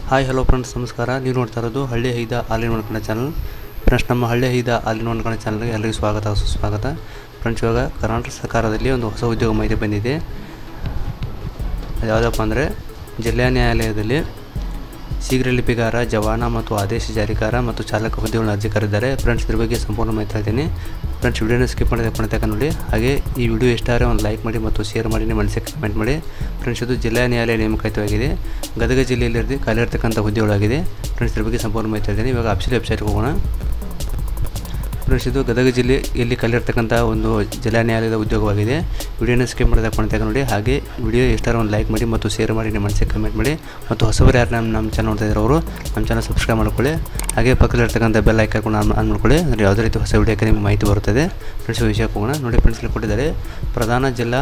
hi hello friends ನಮಸ್ಕಾರ ನೀವು ನೋಡ್ತಾ ಇರೋದು ಹಳ್ಳಿ ಹೈದ ಹಾಲಿನ ಒಣಕಣ ಚಾನಲ್ ಫ್ರೆಂಡ್ಸ್ ನಮ್ಮ ಹಳ್ಳಿ ಹೈದ ಹಾಲಿನ ಒಣಕಣ ಚಾನಲ್ಗೆ ಎಲ್ಲರಿಗೂ ಸ್ವಾಗತ ಸುಸ್ವಾಗತ ಫ್ರೆಂಡ್ಸ್ ಇವಾಗ ಕರ್ನಾಟಕ ಸರ್ಕಾರದಲ್ಲಿ ಒಂದು ಹೊಸ ಉದ್ಯೋಗ ಮಾಹಿತಿ ಬಂದಿದೆ ಅದು ಯಾವುದಪ್ಪ ಅಂದರೆ ಜಿಲ್ಲಾ ನ್ಯಾಯಾಲಯದಲ್ಲಿ ಶೀಘ್ರ ಲಿಪಿಗಾರ ಜವಾನ ಮತ್ತು ಆದೇಶ ಜಾರಿಕಾರ ಮತ್ತು ಚಾಲಕ ಹುದ್ದೆಗಳನ್ನು ಅರ್ಜಿ ಕರೆದಿದ್ದಾರೆ ಫ್ರೆಂಡ್ಸ್ ಇದ್ರ ಬಗ್ಗೆ ಸಂಪೂರ್ಣ ಮಾಹಿತಿ ಹೇಳ್ತೀನಿ ಫ್ರೆಂಡ್ಸ್ ವಿಡಿಯೋನ ಸ್ಕಿಪ್ ಮಾಡಿದೆ ಕೊನೆ ನೋಡಿ ಹಾಗೆ ಈ ವಿಡಿಯೋ ಇಷ್ಟ ಆದರೆ ಒಂದು ಲೈಕ್ ಮಾಡಿ ಮತ್ತು ಶೇರ್ ಮಾಡಿ ನಿಮ್ಮ ಮನಸ್ಸಿಗೆ ಕಮೆಂಟ್ ಮಾಡಿ ಫ್ರೆಂಡ್ಸ್ ಇದು ಜಿಲ್ಲಾ ನ್ಯಾಯಾಲಯ ನೇಮಕಾತಿಯಾಗಿದೆ ಗದಗ ಜಿಲ್ಲೆಯಲ್ಲಿ ಖಾಲಿ ಇರ್ತಕ್ಕಂಥ ಹುದ್ದೆಗಳಾಗಿದೆ ಫ್ರೆಂಡ್ಸ್ ಇದ್ರ ಬಗ್ಗೆ ಸಂಪೂರ್ಣ ಮಾಹಿತಿ ಹೇಳ್ತೀನಿ ಇವಾಗ ಅಫಿಷಿಯಲ್ ವೆಬ್ಸೈಟ್ಗೆ ಹೋಗೋಣ ಫ್ರೆಂಡ್ಸ್ ಇದು ಗದಗ ಜಿಲ್ಲೆಯಲ್ಲಿ ಕಲಿರ್ತಕ್ಕಂಥ ಒಂದು ಜಿಲ್ಲಾ ನ್ಯಾಯಾಲಯದ ಉದ್ಯೋಗವಾಗಿದೆ ವಿಡಿಯೋನ ಸ್ಕಿಪ್ ಮಾಡಿದಾಗ ಕೊನೆ ನೋಡಿ ಹಾಗೆ ವಿಡಿಯೋ ಇಷ್ಟಾರ ಒಂದು ಲೈಕ್ ಮಾಡಿ ಮತ್ತು ಶೇರ್ ಮಾಡಿ ನಿಮ್ಮ ಮನಸ್ಸಿಗೆ ಕಮೆಂಟ್ ಮಾಡಿ ಮತ್ತು ಹೊಸಬರು ಯಾರು ನಮ್ಮ ನಮ್ಮ ಚಾನಲ್ ನೋಡ್ತಾ ಇದ್ದಾರೆ ಅವರು ನಮ್ಮ ಚಾನಲ್ ಸಬ್ಸ್ಕ್ರೈಬ್ ಮಾಡ್ಕೊಳ್ಳಿ ಹಾಗೆ ಪಕ್ಕದಲ್ಲಿರ್ತಕ್ಕಂಥ ಬೆಲ್ ಐಕಾನ್ ಆನ್ ಆನ್ ಮಾಡ್ಕೊಳ್ಳಿ ಅಂದರೆ ಯಾವುದೇ ರೀತಿ ಹೊಸ ವಿಡಿಯೋಕ್ಕೆ ನಿಮಗೆ ಮಾಹಿತಿ ಬರುತ್ತದೆ ಫ್ರೆಂಡ್ಸ್ ವಿಷಯಕ್ಕೆ ಹೋಗೋಣ ನೋಡಿ ಫ್ರೆಂಡ್ಸ್ ಇಲ್ಲಿ ಕೊಟ್ಟಿದ್ದಾರೆ ಪ್ರಧಾನ ಜಿಲ್ಲಾ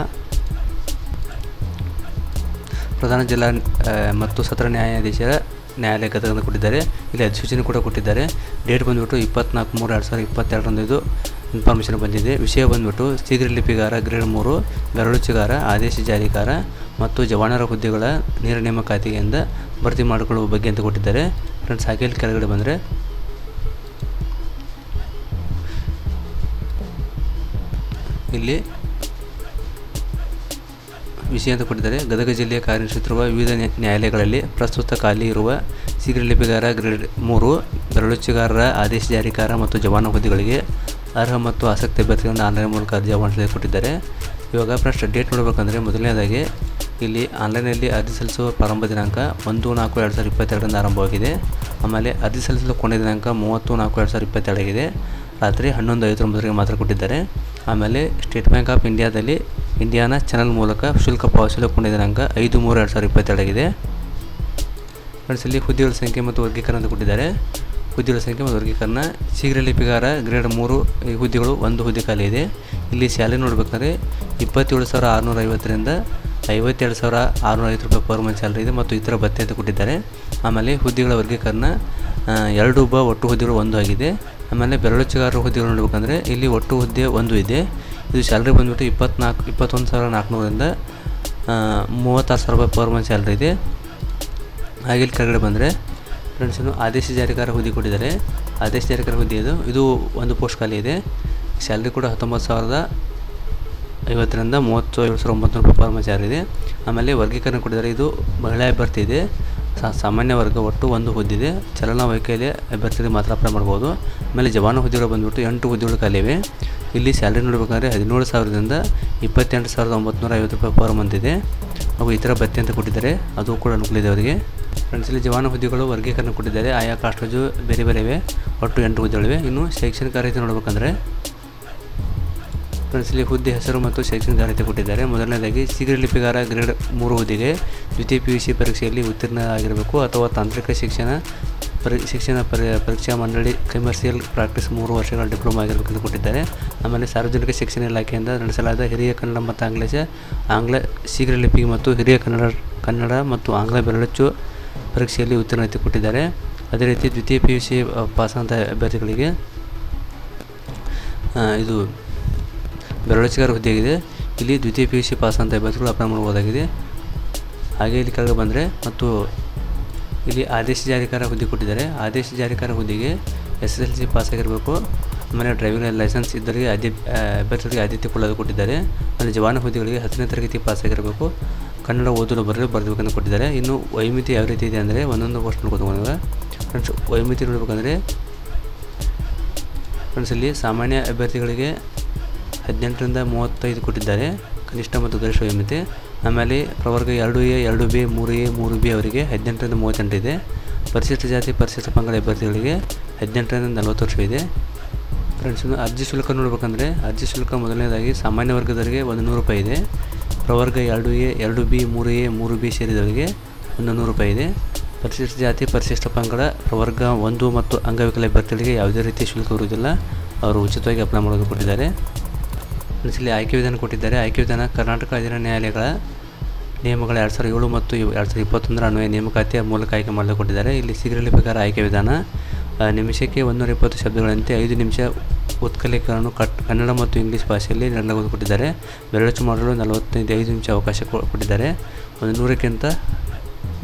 ಪ್ರಧಾನ ಜಿಲ್ಲಾ ಆ, ಮತ್ತು ಸತ್ರ ನ್ಯಾಯಾಧೀಶರ ನ್ಯಾಯಾಲಯ ಗದಗದಿಂದ ಕೊಟ್ಟಿದ್ದಾರೆ ಇಲ್ಲಿ ಅಧಿಸೂಚನೆ ಕೂಡ ಕೊಟ್ಟಿದ್ದಾರೆ ಡೇಟ್ ಬಂದುಬಿಟ್ಟು ಇಪ್ಪತ್ನಾಲ್ಕು ಮೂರು ಎರಡು ಸಾವಿರದ ಇಪ್ಪತ್ತೆರಡರಂದು ಇದು ಇನ್ಫಾರ್ಮೇಷನ್ ಬಂದಿದೆ ವಿಷಯ ಬಂದುಬಿಟ್ಟು ಶೀಘ್ರ ಲಿಪಿಗಾರ ಗ್ರೇಡ್ ಮೂರು ಬೆರಳುಚಿಗಾರ ಆದೇಶ ಜಾರಿಕಾರ ಮತ್ತು ಜವಾನರ ಹುದ್ದೆಗಳ ನೇರ ನೇಮಕಾತಿಯಿಂದ ಭರ್ತಿ ಮಾಡಿಕೊಳ್ಳುವ ಬಗ್ಗೆ ಅಂತ ಕೊಟ್ಟಿದ್ದಾರೆ ಫ್ರೆಂಡ್ಸ್ ಹಾಗೆ ಇಲ್ಲಿ ಕೆಳಗಡೆ ಬಂದರೆ ಇಲ್ಲಿ ವಿಷಯ ಅಂತ ಕೊಟ್ಟಿದ್ದಾರೆ ಗದಗ ಜಿಲ್ಲೆಯ ಕಾರ್ಯನಿರ್ವಹಿಸುತ್ತಿರುವ ವಿವಿಧ ನ್ಯಾ- ನ್ಯಾಯಾಲಯಗಳಲ್ಲಿ ಪ್ರಸ್ತುತ ಖಾಲಿ ಇರುವ ಶೀಘ್ರ ಲಿಪಿಗಾರ ಗ್ರೇಡ್ ಮೂರು ಬೆರಳುಚ್ಚಿಗಾರರ ಆದೇಶ ಜಾರಿಕಾರ ಮತ್ತು ಜವಾನ ಹುದ್ದೆಗಳಿಗೆ ಅರ್ಹ ಮತ್ತು ಆಸಕ್ತಿ ಅಭ್ಯರ್ಥಿಗಳನ್ನು ಆನ್ಲೈನ್ ಮೂಲಕ ಅರ್ಜಿ ಆಹ್ವಾನಿಸಲು ಕೊಟ್ಟಿದ್ದಾರೆ ಇವಾಗ ಫಸ್ಟ್ ಡೇಟ್ ನೋಡಬೇಕಂದ್ರೆ ಮೊದಲನೇದಾಗಿ ಇಲ್ಲಿ ಆನ್ಲೈನಲ್ಲಿ ಅರ್ಜಿ ಸಲ್ಲಿಸುವ ಪ್ರಾರಂಭ ದಿನಾಂಕ ಒಂದು ನಾಲ್ಕು ಎರಡು ಸಾವಿರದ ಇಪ್ಪತ್ತೆರಡರಿಂದ ಆರಂಭವಾಗಿದೆ ಆಮೇಲೆ ಅರ್ಜಿ ಸಲ್ಲಿಸಲು ಕೊನೆಯ ದಿನಾಂಕ ಮೂವತ್ತು ನಾಲ್ಕು ಎರಡು ಸಾವಿರದ ಇಪ್ಪತ್ತೆರಡಾಗಿದೆ ರಾತ್ರಿ ಹನ್ನೊಂದು ಐವತ್ತೊಂಬತ್ತರಿಗೆ ಮಾತ್ರ ಕೊಟ್ಟಿದ್ದಾರೆ ಆಮೇಲೆ ಸ್ಟೇಟ್ ಬ್ಯಾಂಕ್ ಆಫ್ ಇಂಡಿಯಾದಲ್ಲಿ ಇಂಡಿಯಾನ ಚಾನಲ್ ಮೂಲಕ ಶುಲ್ಕ ಪಾವತಿಸಲು ಕೊನೆಯ ದಿನಾಂಕ ಐದು ಮೂರು ಎರಡು ಸಾವಿರದ ಇಪ್ಪತ್ತೆರಡಾಗಿದೆ ಫ್ರೆಂಡ್ಸ್ ಇಲ್ಲಿ ಹುದ್ದೆಗಳ ಸಂಖ್ಯೆ ಮತ್ತು ವರ್ಗೀಕರಣ ಅಂತ ಕೊಟ್ಟಿದ್ದಾರೆ ಹುದ್ದೆಗಳ ಸಂಖ್ಯೆ ಮತ್ತು ವರ್ಗೀಕರಣ ಶೀಘ್ರ ಲಿಪಿಗಾರ ಗ್ರೇಡ್ ಮೂರು ಈ ಹುದ್ದೆಗಳು ಒಂದು ಹುದ್ದೆ ಖಾಲಿ ಇದೆ ಇಲ್ಲಿ ಸ್ಯಾಲರಿ ನೋಡಬೇಕಾದ್ರೆ ಇಪ್ಪತ್ತೇಳು ಸಾವಿರ ಆರುನೂರ ಐವತ್ತರಿಂದ ಐವತ್ತೆರಡು ಸಾವಿರ ಆರುನೂರ ಐವತ್ತು ರೂಪಾಯಿ ಪರ್ ಮಂತ್ ಸ್ಯಾಲರಿ ಇದೆ ಮತ್ತು ಇತರ ಭತ್ಯೆ ಅಂತ ಕೊಟ್ಟಿದ್ದಾರೆ ಆಮೇಲೆ ಹುದ್ದೆಗಳ ವರ್ಗೀಕರಣ ಆ, ಎರಡು ಬ ಒಟ್ಟು ಹುದ್ದೆಗಳು ಒಂದು ಆಗಿದೆ ಆಮೇಲೆ ಬೆರಳುಚ್ಚಗಾರರ ಹುದ್ದೆಗಳು ನೋಡ್ಬೇಕಂದ್ರೆ ಇಲ್ಲಿ ಒಟ್ಟು ಹುದ್ದೆ ಒಂದು ಇದೆ ಇದು ಸ್ಯಾಲ್ರಿ ಬಂದುಬಿಟ್ಟು ಇಪ್ಪತ್ನಾಲ್ಕು ಇಪ್ಪತ್ತೊಂದು ಸಾವಿರ ನಾಲ್ಕುನೂರಿಂದ ಮೂವತ್ತಾರು ಸಾವಿರ ರೂಪಾಯಿ ಪರ್ ಮಂತ್ ಸ್ಯಾಲ್ರಿ ಇದೆ ಹಾಗೆ ಇಲ್ಲಿ ಕೆಳಗಡೆ ಬಂದರೆ ಫ್ರೆಂಡ್ಸ್ ಇನ್ನು ಆದೇಶ ಜಾರಿಕಾರ ಹುದ್ದೆ ಕೊಟ್ಟಿದ್ದಾರೆ ಆದೇಶ ಜಾರಿಕಾರ ಹುದ್ದೆ ಇದು ಇದು ಒಂದು ಪೋಸ್ಟ್ ಖಾಲಿ ಇದೆ ಸ್ಯಾಲ್ರಿ ಕೂಡ ಹತ್ತೊಂಬತ್ತು ಸಾವಿರದ ಐವತ್ತರಿಂದ ಮೂವತ್ತು ಏಳು ಸಾವಿರದ ಒಂಬತ್ತು ರೂಪಾಯಿ ಪರ್ ಮಂತ್ ಸ್ಯಾಲರಿ ಇದೆ ಆಮೇಲೆ ವರ್ಗೀಕರಣ ಕೊಟ್ಟಿದ್ದಾರೆ ಇದು ಮಹಿಳಾ ಅಭ್ಯರ್ಥಿ ಇದೆ ಸಾ- ಸಾಮಾನ್ಯ ವರ್ಗ ಒಟ್ಟು ಒಂದು ಹುದ್ದಿದೆ ಚಲನವಹಿಕೆಯಲ್ಲಿ ಅಭ್ಯರ್ಥಿಗೆ ಮಾತ್ರ ಅಪ್ಲೈ ಮಾಡ್ಬೋದು ಆಮೇಲೆ ಜವಾನ ಹುದ್ದೆಗಳು ಬಂದುಬಿಟ್ಟು ಎಂಟು ಹುದ್ದೆಗಳು ಖಾಲಿ ಇವೆ ಇಲ್ಲಿ ಸ್ಯಾಲ್ರಿ ನೋಡಬೇಕಂದ್ರೆ ಹದಿನೇಳು ಸಾವಿರದಿಂದ ಇಪ್ಪತ್ತೆಂಟು ಸಾವಿರದ ಒಂಬತ್ತು ಐವತ್ತು ರೂಪಾಯಿ ಪರ್ ಮಂತ್ ಇದೆ ಹಾಗೂ ಇತರ ಭತ್ಯೆ ಅಂತ ಕೊಟ್ಟಿದ್ದಾರೆ ಅದು ಕೂಡ ಅನುಕೂಲ ಇದೆ ಅವರಿಗೆ ಫ್ರೆಂಡ್ಸ್ ಇಲ್ಲಿ ಜವಾನ ಹುದ್ದೆಗಳು ವರ್ಗೀಕರಣ ಕೊಟ್ಟಿದ್ದಾರೆ ಆಯಾ ಕಾಸ್ಟೇಜು ಬೇರೆ ಬೇರೆ ಇವೆ ಒಟ್ಟು ಎಂಟು ಹುದ್ದೆಗಳಿವೆ ಇನ್ನು ಶೈಕ್ಷಣಿಕ ಅರ್ಹತೆ ನೋಡಬೇಕಂದ್ರೆ ಫ್ರೆಂಡ್ಸ್ ಇಲ್ಲಿ ಹುದ್ದೆ ಹೆಸರು ಮತ್ತು ಶೈಕ್ಷಣಿಕ ಅರ್ಹತೆ ಕೊಟ್ಟಿದ್ದಾರೆ ಮೊದಲನೇದಾಗಿ ಶೀಘ್ರ ಲಿಪಿಗಾರ ಗ್ರೇಡ್ ಮೂರು ಹುದ್ದೆಗೆ ದ್ವಿತೀಯ ಪಿ ಯು ಸಿ ಪರೀಕ್ಷೆಯಲ್ಲಿ ಉತ್ತೀರ್ಣ ಆಗಿರಬೇಕು ಅಥವಾ ತಾಂತ್ರಿಕ ಶಿಕ್ಷಣ ಪರಿ ಶಿಕ್ಷಣ ಪರಿ ಪರೀಕ್ಷಾ ಮಂಡಳಿ ಕಮರ್ಷಿಯಲ್ ಪ್ರಾಕ್ಟೀಸ್ ಮೂರು ವರ್ಷಗಳ ಡಿಪ್ಲೊಮಾ ಆಗಿರಬೇಕೆಂದು ಕೊಟ್ಟಿದ್ದಾರೆ ಆಮೇಲೆ ಸಾರ್ವಜನಿಕ ಶಿಕ್ಷಣ ಇಲಾಖೆಯಿಂದ ನಡೆಸಲಾದ ಹಿರಿಯ ಕನ್ನಡ ಮತ್ತು ಆಂಗ್ಲೇಶ ಆಂಗ್ಲ ಶೀಘ್ರ ಲಿಪಿ ಮತ್ತು ಹಿರಿಯ ಕನ್ನಡ ಕನ್ನಡ ಮತ್ತು ಆಂಗ್ಲ ಬೆರಳಚ್ಚು ಪರೀಕ್ಷೆಯಲ್ಲಿ ಉತ್ತೀರ್ಣತೆ ಕೊಟ್ಟಿದ್ದಾರೆ ಅದೇ ರೀತಿ ದ್ವಿತೀಯ ಪಿ ಯು ಸಿ ಪಾಸಾದಂಥ ಅಭ್ಯರ್ಥಿಗಳಿಗೆ ಆ, ಇದು ಬೆರಳಚ್ಚಿಗಾರ ಹುದ್ದೆಯಾಗಿದೆ ಇಲ್ಲಿ ದ್ವಿತೀಯ ಪಿ ಯು ಸಿ ಪಾಸ್ ಅಂತ ಅಭ್ಯರ್ಥಿಗಳು ಅಪ್ಲೈ ಮಾಡ್ಬೋದಾಗಿದೆ ಹಾಗೆ ಇಲ್ಲಿ ಕೆಳಗೆ ಬಂದರೆ ಮತ್ತು ಇಲ್ಲಿ ಆದೇಶ ಜಾರಿಕಾರ ಹುದ್ದೆ ಕೊಟ್ಟಿದ್ದಾರೆ ಆದೇಶ ಜಾರಿಕಾರ ಹುದ್ದೆಗೆ S S L C pass ಆಗಿರಬೇಕು ಆಮೇಲೆ ಡ್ರೈವಿಂಗ್ ಲೈಸೆನ್ಸ್ ಇದ್ದರಿಗೆ ಆದ್ಯ ಆ, ಅಭ್ಯರ್ಥಿಗಳಿಗೆ ಆದ್ಯತೆ ಕೊಡೋದು ಕೊಟ್ಟಿದ್ದಾರೆ ಆಮೇಲೆ ಜವಾನ ಹುದ್ದೆಗಳಿಗೆ ಹತ್ತನೇ ತರಗತಿ ಪಾಸ್ ಆಗಿರಬೇಕು ಕನ್ನಡ ಓದಲು ಬರಲು ಬರಬೇಕಂತ ಕೊಟ್ಟಿದ್ದಾರೆ ಇನ್ನು ವೈಮಿತಿ ಯಾವ ರೀತಿ ಇದೆ ಅಂದರೆ ಒಂದೊಂದು ಪೋಸ್ಟ್ ನೋಡ್ಕೊತ ಫ್ರೆಂಡ್ಸ್ ವೈಮಿತಿ ನೋಡ್ಬೇಕಂದ್ರೆ ಫ್ರೆಂಡ್ಸ್ ಇಲ್ಲಿ ಸಾಮಾನ್ಯ ಅಭ್ಯರ್ಥಿಗಳಿಗೆ ಹದಿನೆಂಟರಿಂದ ಮೂವತ್ತೈದು ಕೊಟ್ಟಿದ್ದಾರೆ ಕನಿಷ್ಠ ಮತ್ತು ಗರಿಷ್ಠ ವಯೋಮಿತಿ ಆಮೇಲೆ ಪ್ರವರ್ಗ ಎರಡು ಎ ಎರಡು ಬಿ ಮೂರು ಎ ಮೂರು ಬಿ ಅವರಿಗೆ ಹದಿನೆಂಟರಿಂದ ಮೂವತ್ತೆಂಟು ಇದೆ ಪರಿಶಿಷ್ಟ ಜಾತಿ ಪರಿಶಿಷ್ಟ ಪಂಗಡ ಅಭ್ಯರ್ಥಿಗಳಿಗೆ ಹದಿನೆಂಟರಿಂದ ನಲವತ್ತು ವರ್ಷ ಇದೆ ಫ್ರೆಂಡ್ಸ್ ಇನ್ನು ಅರ್ಜಿ ಶುಲ್ಕ ನೋಡ್ಬೇಕಂದ್ರೆ ಅರ್ಜಿ ಶುಲ್ಕ ಮೊದಲನೇದಾಗಿ ಸಾಮಾನ್ಯ ವರ್ಗದವರಿಗೆ ಒಂದು ನೂರು ರೂಪಾಯಿ ಇದೆ ಪ್ರವರ್ಗ ಎರಡು ಎ ಎರಡು ಬಿ ಮೂರು ಎ ಮೂರು ಬಿ ಸೇರಿದವರಿಗೆ ಒಂದು ನೂರು ರೂಪಾಯಿ ಇದೆ ಪರಿಶಿಷ್ಟ ಜಾತಿ ಪರಿಶಿಷ್ಟ ಪಂಗಡ ಪ್ರವರ್ಗ ಒಂದು ಮತ್ತು ಅಂಗವಿಕಲ ಅಭ್ಯರ್ಥಿಗಳಿಗೆ ಯಾವುದೇ ರೀತಿಯ ಶುಲ್ಕ ಇರುವುದಿಲ್ಲ ಅವರು ಉಚಿತವಾಗಿ ಅಪ್ಲೈ ಮಾಡೋದು ಕೊಟ್ಟಿದ್ದಾರೆ ಫ್ರೆಂಡ್ಸ್ ಇಲ್ಲಿ ಆಯ್ಕೆ ವಿಧಾನ ಕೊಟ್ಟಿದ್ದಾರೆ ಆಯ್ಕೆ ವಿಧಾನ ಕರ್ನಾಟಕ ಅಧೀನ ನ್ಯಾಯಾಲಯಗಳ ನಿಯಮಗಳ ಎರಡು ಸಾವಿರದ ಏಳು ಮತ್ತು ಇವ್- ಎರಡು ಸಾವಿರದ ಇಪ್ಪತ್ತೊಂದರ ಅನ್ವಯ ನೇಮಕಾತಿಯ ಮೂಲಕ ಆಯ್ಕೆ ಮಾಡಲು ಕೊಟ್ಟಿದ್ದಾರೆ ಇಲ್ಲಿ ಶೀಘ್ರ ಲಿಪಿಗಾರ ಆಯ್ಕೆ ವಿಧಾನ ಆ, ನಿಮಿಷಕ್ಕೆ ಒಂದೂರ ಇಪ್ಪತ್ತು ಶಬ್ದಗಳಂತೆ ಐದು ನಿಮಿಷ ಉತ್ಕಲೀಕರಣ ಕಟ್ ಕನ್ನಡ ಮತ್ತು ಇಂಗ್ಲೀಷ್ ಭಾಷೆಯಲ್ಲಿ ನೀಡಲಾಗುವುದು ಕೊಟ್ಟಿದ್ದಾರೆ ಬೆರಳಚ್ಚು ಮಾಡಲು ನಲವತ್ತೈದು ಐದು ನಿಮಿಷ ಅವಕಾಶ ಕೊ- ಕೊಟ್ಟಿದ್ದಾರೆ ಒಂದು ನೂರಕ್ಕಿಂತ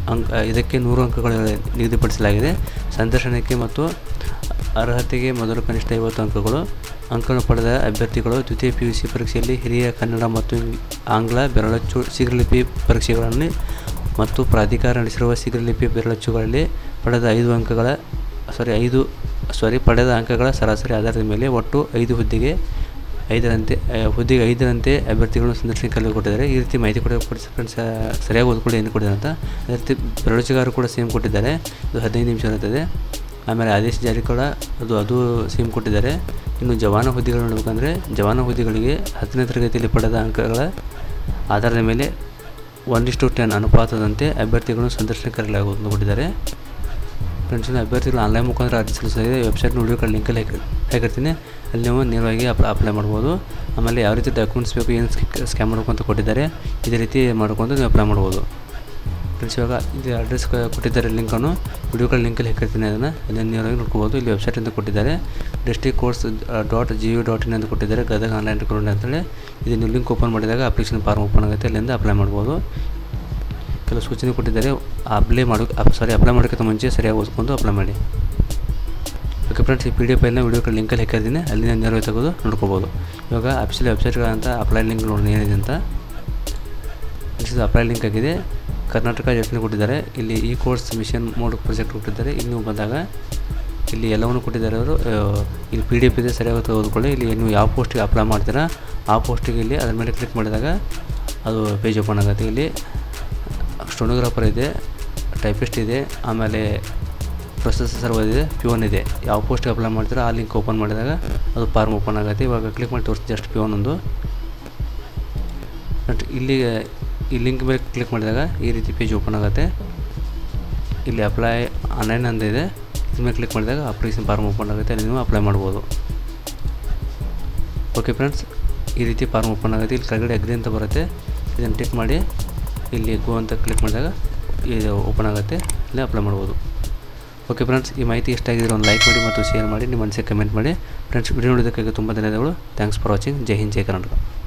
ಅಂಕ ಇದಕ್ಕೆ ನೂರು ಅಂಕಗಳು ನಿಗದಿಪಡಿಸಲಾಗಿದೆ ಸಂದರ್ಶನಕ್ಕೆ ಮತ್ತು ಅರ್ಹತೆಗೆ ಮೊದಲು ಕನಿಷ್ಠ ಐವತ್ತು ಅಂಕಗಳು ಅಂಕಗಳನ್ನು ಪಡೆದ ಅಭ್ಯರ್ಥಿಗಳು ದ್ವಿತೀಯ ಪಿ ಯು ಸಿ ಪರೀಕ್ಷೆಯಲ್ಲಿ ಹಿರಿಯ ಕನ್ನಡ ಮತ್ತು ಆಂಗ್ಲ ಬೆರಳಚ್ಚು ಶೀಘ್ರಲಿಪಿ ಪರೀಕ್ಷೆಗಳನ್ನು ಮತ್ತು ಪ್ರಾಧಿಕಾರ ನಡೆಸಿರುವ ಶೀಘ್ರಲಿಪಿ ಬೆರಳಚ್ಚುಗಳಲ್ಲಿ ಪಡೆದ ಐದು ಅಂಕಗಳ ಸಾರಿ ಐದು ಸಾರಿ ಪಡೆದ ಅಂಕಗಳ ಸರಾಸರಿ ಆಧಾರದ ಮೇಲೆ ಒಟ್ಟು ಐದು ಹುದ್ದೆಗೆ ಐದರಂತೆ ಆ, ಹುದ್ದೆಗೆ ಐದರಂತೆ ಅಭ್ಯರ್ಥಿಗಳು ಸಂದರ್ಶನಕ್ಕೆ ಕರೆದು ಕೊಟ್ಟಿದ್ದಾರೆ ಈ ರೀತಿ ಮಾಹಿತಿ ಕೂಡ ಕೊಡಿ ಫ್ರೆಂಡ್ಸ್ ಸರಿಯಾಗಿ ಓದ್ಕೊಳ್ಳಿ ಏನು ಕೊಟ್ಟಿದ್ದಾರೆ ಅಂತ ಅದೇ ರೀತಿ ಬೆರಳುಚಿಗಾರು ಕೂಡ ಸೇಮ್ ಕೊಟ್ಟಿದ್ದಾರೆ ಇದು ಹದಿನೈದು ನಿಮಿಷ ಇರುತ್ತದೆ ಆಮೇಲೆ ಆದೇಶ ಜಾರಿ ಕೂಡ ಅದು ಅದು ಸೇಮ್ ಕೊಟ್ಟಿದ್ದಾರೆ ಇನ್ನು ಜವಾನ ಹುದ್ದೆಗಳು ನೋಡಬೇಕಂದ್ರೆ ಜವಾನ ಹುದ್ದೆಗಳಿಗೆ ಹತ್ತನೇ ತರಗತಿಯಲ್ಲಿ ಪಡೆದ ಅಂಕಗಳ ಆಧಾರದ ಮೇಲೆ ಒನ್ ಇಷ್ಟು ಟೆನ್ ಅನುಪಾತದಂತೆ ಅಭ್ಯರ್ಥಿಗಳನ್ನು ಸಂದರ್ಶನಕ್ಕೆ ಕರೆಯಲಾಗುವುದು ಅಂತ ಕೊಟ್ಟಿದ್ದಾರೆ ಫ್ರೆಂಡ್ಸ್ ಇನ್ನು ಅಭ್ಯರ್ಥಿಗಳು ಆನ್ಲೈನ್ ಮುಖಾಂತರ ಅರ್ಜಿ ಸಲ್ಲಿಸಿದರೆ ವೆಬ್ಸೈಟ್ ವಿಡಿಯೋ ಕಾರ್ಡ್ ಲಿಂಕಲ್ಲಿ ಹಾಕಿ ಹಾಕಿರ್ತೀನಿ ಅಲ್ಲಿ ನೀವು ನೇರವಾಗಿ ಅಪ್ಲೈ ಅಪ್ಲೈ ಮಾಡ್ಬೋದು ಆಮೇಲೆ ಯಾವ ರೀತಿ ಡಾಕ್ಯುಮೆಂಟ್ಸ್ ಬೇಕು ಏನು ಸ್ಕ್ಯಾನ್ ಮಾಡ್ಬೇಕು ಅಂತ ಕೊಟ್ಟಿದ್ದಾರೆ ಇದೇ ರೀತಿ ಮಾಡ್ಕೊಂಡು ನೀವು ಅಪ್ಲೈ ಮಾಡ್ಬೋದು ಫ್ರೆಂಡ್ಸ್ ಇವಾಗ ಇದು ಅಡ್ರೆಸ್ ಕೊಟ್ಟಿದ್ದಾರೆ ಲಿಂಕನ್ನು ವಿಡಿಯೋ ಕಾಲ್ ಲಿಂಕಲ್ಲಿ ಹಾಕಿರ್ತೀನಿ ಅದನ್ನು ಅದನ್ನು ನೇರವಾಗಿ ನೋಡ್ಕೋಬೋದು ಇಲ್ಲಿ ವೆಬ್ಸೈಟ್ ಅಂತ ಕೊಟ್ಟಿದ್ದಾರೆ district courts dot G U dot in ಅಂತ ಕೊಟ್ಟಿದ್ದಾರೆ ಗದಗ ಆನ್ಲೈನ್ ರಿಕ್ರೂಟ್ಮೆಂಟ್ ಅಂತೇಳಿ ಇದು ನೀವು ಲಿಂಕ್ ಓಪನ್ ಮಾಡಿದಾಗ ಅಪ್ಲಿಕೇಶನ್ ಫಾರ್ಮ್ ಓಪನ್ ಆಗುತ್ತೆ ಅಲ್ಲಿಂದ ಅಪ್ಲೈ ಮಾಡ್ಬೋದು ಕೆಲವು ಸೂಚನೆ ಕೊಟ್ಟಿದ್ದಾರೆ ಅಪ್ಲೈ ಮಾಡೋ ಸಾರಿ ಅಪ್ಲೈ ಮಾಡೋಕ್ಕಿಂತ ಮುಂಚೆ ಸರಿಯಾಗಿ ಓದ್ಕೊಂಡು ಅಪ್ಲೈ ಮಾಡಿ ಓಕೆ ಫ್ರೆಂಡ್ಸ್ ಈ ಪಿ ಡಿ ಎಫ್ ಫೈಲ್ನ ವಿಡಿಯೋ ಲಿಂಕಲ್ಲಿ ಹಾಕಿದ್ದೀನಿ ಅಲ್ಲಿಂದ ನೇರವಾಗಿ ತೆಗೆದು ನೋಡ್ಕೋಬೋದು ಇವಾಗ ಅಫಿಷಿಯಲ್ ವೆಬ್ಸೈಟ್ಗಳಂತ ಅಪ್ಲೈ ಲಿಂಕ್ ನೋಡಿ ಏನಿದೆ ಅಂತ ಇದು ಅಪ್ಲೈ ಲಿಂಕ್ ಆಗಿದೆ ಕರ್ನಾಟಕ ಯೋಜನೆ ಕೊಟ್ಟಿದ್ದಾರೆ ಇಲ್ಲಿ ಈ ಕೋರ್ಸ್ ಮಿಷನ್ ಮೋಡ್ ಪ್ರಾಜೆಕ್ಟ್ ಕೊಟ್ಟಿದ್ದಾರೆ ಇಲ್ಲಿ ನೀವು ಬಂದಾಗ ಇಲ್ಲಿ ಎಲ್ಲವನ್ನು ಕೊಟ್ಟಿದ್ದಾರೆ ಅವರು ಆ, ಇಲ್ಲಿ ಪಿ ಡಿ ಎಫ್ ಇದೆ ಸರಿಯಾಗಿ ತೆಗೆದುಕೊಳ್ಳಿ ಇಲ್ಲಿ ನೀವು ಯಾವ ಪೋಸ್ಟಿಗೆ ಅಪ್ಲೈ ಮಾಡ್ತೀರಾ ಆ ಪೋಸ್ಟಿಗೆ ಇಲ್ಲಿ ಅದ್ರ ಮೇಲೆ ಕ್ಲಿಕ್ ಮಾಡಿದಾಗ ಅದು ಪೇಜ್ ಓಪನ್ ಆಗುತ್ತೆ ಇಲ್ಲಿ ಸ್ಟೋನೋಗ್ರಾಫರ್ ಇದೆ ಟೈಪಿಸ್ಟ್ ಇದೆ ಆಮೇಲೆ ಪ್ರೊಸೆಸರ್ ಸರ್ವರ್ ಇದೆ ಪ್ಯೂನ್ ಇದೆ ಯಾವ ಪೋಸ್ಟಿಗೆ ಅಪ್ಲೈ ಮಾಡ್ತೀರಾ ಆ ಲಿಂಕ್ ಓಪನ್ ಮಾಡಿದಾಗ ಅದು ಫಾರ್ಮ್ ಓಪನ್ ಆಗುತ್ತೆ ಇವಾಗ ಕ್ಲಿಕ್ ಮಾಡಿ ತೋರಿಸ್ತೀನಿ ಜಸ್ಟ್ ಪ್ಯೂನ್ ಒಂದು ಬಟ್ ಇಲ್ಲಿ ಈ ಲಿಂಕ್ ಮೇಲೆ ಕ್ಲಿಕ್ ಮಾಡಿದಾಗ ಈ ರೀತಿ ಪೇಜ್ ಓಪನ್ ಆಗುತ್ತೆ ಇಲ್ಲಿ ಅಪ್ಲೈ ಆನ್ಲೈನ್ ಅಂತ ಇದೆ ಇದ್ರ ಮೇಲೆ ಕ್ಲಿಕ್ ಮಾಡಿದಾಗ ಅಪ್ಲಿಕೇಶನ್ ಫಾರ್ಮ್ ಓಪನ್ ಆಗುತ್ತೆ ಅಲ್ಲಿ ನೀವು ಅಪ್ಲೈ ಮಾಡ್ಬೋದು ಓಕೆ ಫ್ರೆಂಡ್ಸ್ ಈ ರೀತಿ ಫಾರ್ಮ್ ಓಪನ್ ಆಗುತ್ತೆ ಇಲ್ಲಿ ಕೆಳಗಡೆ ಅಗ್ರಿ ಅಂತ ಬರುತ್ತೆ ಇದನ್ನು ಟಿಕ್ ಮಾಡಿ ಇಲ್ಲಿ ಗೋ ಅಂತ ಕ್ಲಿಕ್ ಮಾಡಿದಾಗ ಇದು ಓಪನ್ ಆಗುತ್ತೆ ಇಲ್ಲಿ ಅಪ್ಲೈ ಮಾಡ್ಬೋದು ಓಕೆ ಫ್ರೆಂಡ್ಸ್ ಈ ಮಾಹಿತಿ ಇಷ್ಟ ಆಗಿದ್ರೆ ಒಂದು ಲೈಕ್ ಮಾಡಿ ಮತ್ತು ಶೇರ್ ಮಾಡಿ ನಿಮ್ಮ ಮನಸ್ಸಿಗೆ ಕಮೆಂಟ್ ಮಾಡಿ ಫ್ರೆಂಡ್ಸ್ ವಿಡಿಯೋ ನೋಡೋದಕ್ಕಾಗಿ ತುಂಬ ಧನ್ಯವಾದಗಳು ಥ್ಯಾಂಕ್ಸ್ ಫಾರ್ ವಾಚಿಂಗ್ ಜೈ ಹಿಂದ್ ಜೈ ಕರ್ನಾಟಕ